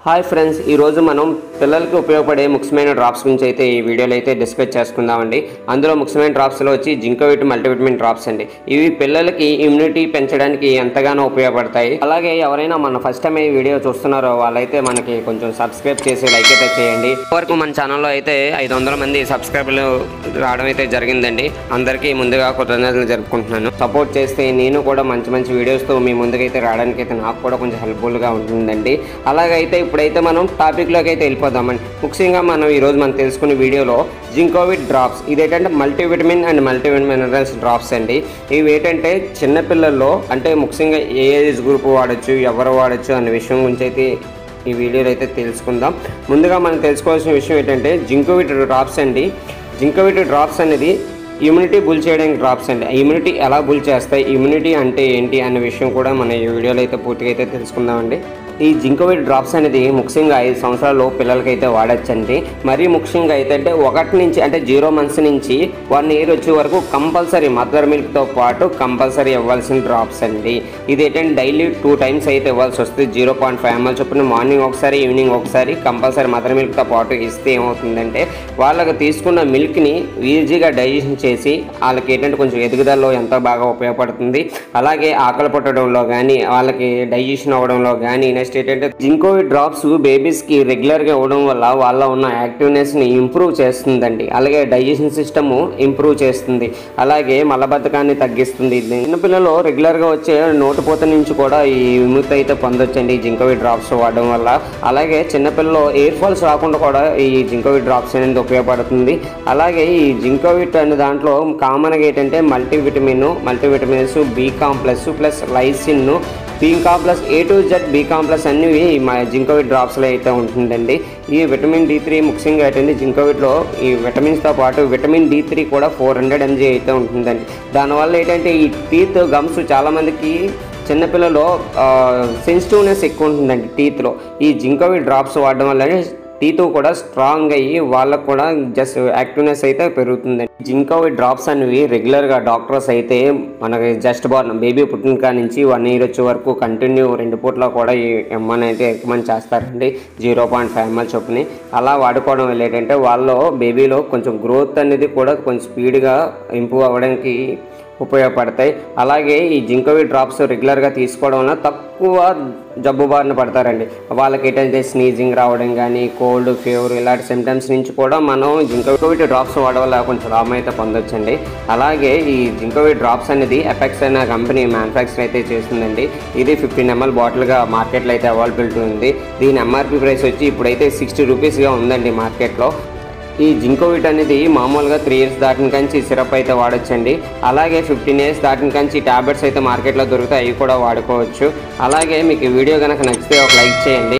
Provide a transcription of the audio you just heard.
hi friends ఈరోజు మనం పిల్లలకి ఉపయోగపడే ముఖ్యమైన డ్రాప్స్ గురించి అయితే ఈ వీడియోలో అయితే డిస్కస్ చేసుకుందామండి అందులో ముఖ్యమైన డ్రాప్స్లో వచ్చి జింకోవిట్ మల్టీవిటమిన్ డ్రాప్స్ అండి ఇవి పిల్లలకి ఇమ్యూనిటీ పెంచడానికి ఎంతగానో ఉపయోగపడతాయి అలాగే ఎవరైనా మన ఫస్ట్ టైం ఈ వీడియో చూస్తున్నారో వాళ్ళైతే మనకి కొంచెం సబ్స్క్రైబ్ చేసి లైక్ అయితే చేయండి వరకు మన ఛానల్లో అయితే ఐదు వందల మంది సబ్స్క్రైబర్లు రావడం అయితే జరిగిందండి అందరికీ ముందుగా కృతజ్ఞతలు జరుపుకుంటున్నాను సపోర్ట్ చేస్తే నేను కూడా మంచి మంచి వీడియోస్తో మీ ముందుకైతే రావడానికి అయితే నాకు కూడా కొంచెం హెల్ప్ఫుల్గా ఉంటుందండి అలాగైతే ఇప్పుడైతే మనం టాపిక్లోకి అయితే వెళ్ళిపోదామండి ముఖ్యంగా మనం ఈరోజు మనం తెలుసుకునే వీడియోలో జింకోవిట్ డ్రాప్స్ ఇదేంటంటే multivitamin and multivitamin minerals drops అండి ఇవి ఏంటంటే చిన్నపిల్లల్లో అంటే ముఖ్యంగా ఏ ఏజ్ గ్రూప్ వాడచ్చు ఎవరు వాడచ్చు అనే విషయం గురించి అయితే ఈ వీడియోలో అయితే తెలుసుకుందాం ముందుగా మనం తెలుసుకోవాల్సిన విషయం ఏంటంటే జింకోవిట్ డ్రాప్స్ అండి జింకోవిట్ డ్రాప్స్ అనేది ఇమ్యూనిటీ బుల్ చేయడానికి డ్రాప్స్ అండి ఇమ్యూనిటీ ఎలా బుల్ చేస్తాయి ఇమ్యూనిటీ అంటే ఏంటి అనే విషయం కూడా మన ఈ వీడియోలో అయితే పూర్తిగా అయితే తెలుసుకుందామండి ఈ జింకోవిడ్ డ్రాప్స్ అనేది ముఖ్యంగా ఐదు సంవత్సరాలు పిల్లలకైతే వాడచ్చండి మరీ ముఖ్యంగా అయితే అంటే ఒకటి నుంచి అంటే జీరో మంత్స్ నుంచి వన్ ఇయర్ వచ్చే వరకు కంపల్సరీ మదర్ మిల్క్తో పాటు కంపల్సరీ ఇవ్వాల్సిన డ్రాప్స్ అండి ఇది ఏంటంటే డైలీ టూ టైమ్స్ అయితే ఇవ్వాల్సి వస్తుంది జీరో పాయింట్ ఫైవ్ ఎంఎల్ చొప్పున మార్నింగ్ ఒకసారి ఈవినింగ్ ఒకసారి కంపల్సరీ మదర్ మిల్క్తో పాటు ఇస్తే ఏమవుతుందంటే వాళ్ళకి తీసుకున్న మిల్క్ని ఈజీగా డైజెషన్ చేసి వాళ్ళకి ఏంటంటే కొంచెం ఎదుగుదలలో ఎంతో బాగా ఉపయోగపడుతుంది అలాగే ఆకలి పట్టడంలో కానీ వాళ్ళకి డైజెషన్ అవ్వడంలో కానీ నెక్స్ట్ ఏంటంటే జింకోవి డ్రాప్స్ బేబీస్కి రెగ్యులర్గా ఇవ్వడం వల్ల వాళ్ళ ఉన్న యాక్టివ్నెస్ని ఇంప్రూవ్ చేస్తుందండి అలాగే డైజెషన్ సిస్టమ్ ఇంప్రూవ్ చేస్తుంది అలాగే మలబద్ధకాన్ని తగ్గిస్తుంది చిన్నపిల్లలు రెగ్యులర్గా వచ్చే నోటిపోత నుంచి కూడా ఈ విముక్తి అయితే పొందొచ్చండి ఈ జింకోవి డ్రాప్స్ వాడడం వల్ల అలాగే చిన్నపిల్లలు ఎయిర్ ఫాల్స్ రాకుండా కూడా ఈ జింకోవి డ్రాప్స్ అనేది ఉపయోగపడుతుంది అలాగే ఈ జింకోవిట్ అనే దాంట్లో కామన్గా ఏంటంటే multivitamin multivitamins B complex plus lysine B complex A to Z B complex అన్ని మా జింకోవిట్ డ్రాప్స్లో అయితే ఉంటుందండి ఈ విటమిన్ డి త్రీ ముఖ్యంగా ఏంటంటే జింకోవిట్లో ఈ విటమిన్స్తో పాటు విటమిన్ డి త్రీ కూడా ఫోర్ హండ్రెడ్ ఎంజీ అయితే ఉంటుందండి దానివల్ల ఏంటంటే ఈ టీత్ గమ్స్ చాలామందికి చిన్నపిల్లలో సెన్సిటివ్నెస్ ఎక్కువ ఉంటుందండి టీత్లో ఈ జింకోవిట్ డ్రాప్స్ వాడడం వల్ల టీత్ కూడా స్ట్రాంగ్ అయ్యి వాళ్ళకు కూడా జస్ట్ యాక్టివ్నెస్ అయితే పెరుగుతుందండి జింకోవి డ్రాప్స్ అనేవి రెగ్యులర్గా డాక్టర్స్ అయితే మనకి జస్ట్ బార్న్ బేబీ పుట్టిన కాడ నుంచి వన్ ఇయర్ వచ్చే వరకు కంటిన్యూ రెండు పూట్ల కూడా ఈ ఎమ్మని అయితే రికమెండ్ చేస్తారండి జీరో పాయింట్ ఫైవ్ ఎంఎల్ చొప్పుని అలా వాడుకోవడం వల్ల ఏంటంటే వాళ్ళు బేబీలో కొంచెం గ్రోత్ అనేది కూడా కొంచెం స్పీడ్గా ఇంప్రూవ్ అవ్వడానికి ఉపయోగపడతాయి అలాగే ఈ జింకోవి డ్రాప్స్ రెగ్యులర్గా తీసుకోవడం వల్ల తక్కువ జబ్బు బారిన పడతారండి వాళ్ళకి ఏంటంటే స్నీజింగ్ రావడం కానీ కోల్డ్ ఫీవర్ ఇలాంటి సిమ్టమ్స్ నుంచి కూడా మనం జింకోవిట్ డ్రాప్స్ వాడడం వల్ల కొంచెం లాభం అయితే పొందొచ్చండి అలాగే ఈ జింకోవిట్ డ్రాప్స్ అనేది ఎపెక్స్ అనే కంపెనీ మ్యానుఫ్యాక్చర్ అయితే చేస్తుందండి ఇది ఫిఫ్టీన్ ఎంఎల్ బాటిల్గా మార్కెట్లో అయితే అవైలబిలిటీ ఉంది దీని ఎంఆర్పి ప్రైస్ వచ్చి ఇప్పుడైతే సిక్స్టీ రూపీస్గా ఉందండి మార్కెట్లో ఈ జింకోవిట్ అనేది మామూలుగా త్రీ ఇయర్స్ దాటిన కంచి సిరప్ అయితే వాడచ్చండి అలాగే ఫిఫ్టీన్ ఇయర్స్ దాటిన కంచి ట్యాబ్లెట్స్ అయితే మార్కెట్లో దొరుకుతాయి అవి కూడా వాడుకోవచ్చు అలాగే మీకు ఈ వీడియో కనుక నచ్చితే ఒక లైక్ చేయండి